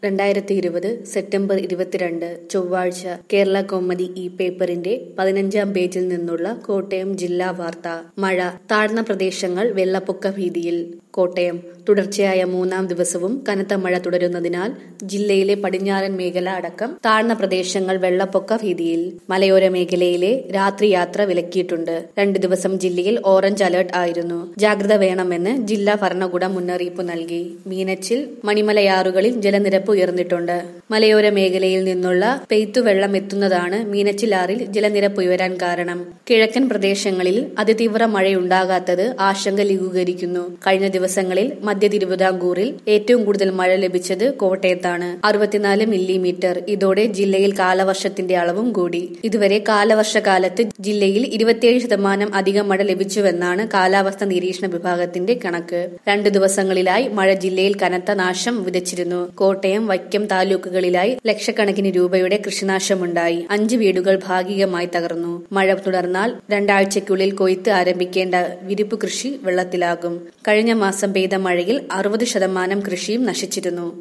രണ്ടായിരത്തി ഇരുപത് സെപ്റ്റംബർ ഇരുപത്തിരണ്ട് ചൊവ്വാഴ്ച കേരള കൗമുദി ഈ പേപ്പറിന്റെ പതിനഞ്ചാം പേജിൽ നിന്നുള്ള കോട്ടയം ജില്ലാ വാർത്ത മഴ താഴ്ന്ന പ്രദേശങ്ങൾ വെള്ളപ്പൊക്ക ഭീതിയിൽ കോട്ടയം തുടർച്ചയായ മൂന്നാം ദിവസവും കനത്ത മഴ തുടരുന്നതിനാൽ ജില്ലയിലെ പടിഞ്ഞാറൻ മേഖല അടക്കം താഴ്ന്ന പ്രദേശങ്ങൾ വെള്ളപ്പൊക്ക ഭീതിയിൽ മലയോര മേഖലയിലെ രാത്രി യാത്ര വിലക്കിയിട്ടുണ്ട് രണ്ടു ദിവസം ജില്ലയിൽ ഓറഞ്ച് അലർട്ട് ആയിരുന്നു ജാഗ്രത വേണമെന്ന് ജില്ലാ ഭരണകൂടം മുന്നറിയിപ്പ് നൽകി മീനച്ചിൽ മണിമലയാറുകളിൽ ജലനിരപ്പ് ഉയർന്നിട്ടുണ്ട് മലയോര മേഖലയിൽ നിന്നുള്ള പെയ്ത്തുവെള്ളം എത്തുന്നതാണ് മീനച്ചിലാറിൽ ജലനിരപ്പ് ഉയരാൻ കാരണം കിഴക്കൻ പ്രദേശങ്ങളിൽ അതിതീവ്ര മഴയുണ്ടാകാത്തത് ആശങ്ക ലഘൂകരിക്കുന്നു കഴിഞ്ഞ ദിവസങ്ങളിൽ മധ്യ തിരുവിതാംകൂറിൽ ഏറ്റവും കൂടുതൽ മഴ ലഭിച്ചത് കോട്ടയത്താണ് അറുപത്തിനാല് മില്ലിമീറ്റർ ഇതോടെ ജില്ലയിൽ കാലവർഷത്തിന്റെ അളവും കൂടി ഇതുവരെ കാലവർഷകാലത്ത് ജില്ലയിൽ ഇരുപത്തിയേഴ് ശതമാനം അധികം മഴ ലഭിച്ചുവെന്നാണ് കാലാവസ്ഥാ നിരീക്ഷണ വിഭാഗത്തിന്റെ കണക്ക് രണ്ടു ദിവസങ്ങളിലായി മഴ ജില്ലയിൽ കനത്ത നാശം വിതച്ചിരുന്നു കോട്ടയം വൈക്കം താലൂക്കുകളിലായി ലക്ഷക്കണക്കിന് രൂപയുടെ കൃഷിനാശമുണ്ടായി അഞ്ച് വീടുകൾ ഭാഗികമായി തകർന്നു മഴ തുടർന്നാൽ രണ്ടാഴ്ചയ്ക്കുള്ളിൽ കൊയ്ത്ത് ആരംഭിക്കേണ്ട വിരിപ്പ് കൃഷി വെള്ളത്തിലാകും കഴിഞ്ഞ മാസം പെയ്ത മഴയിൽ അറുപത് ശതമാനം കൃഷിയും നശിച്ചിരുന്നു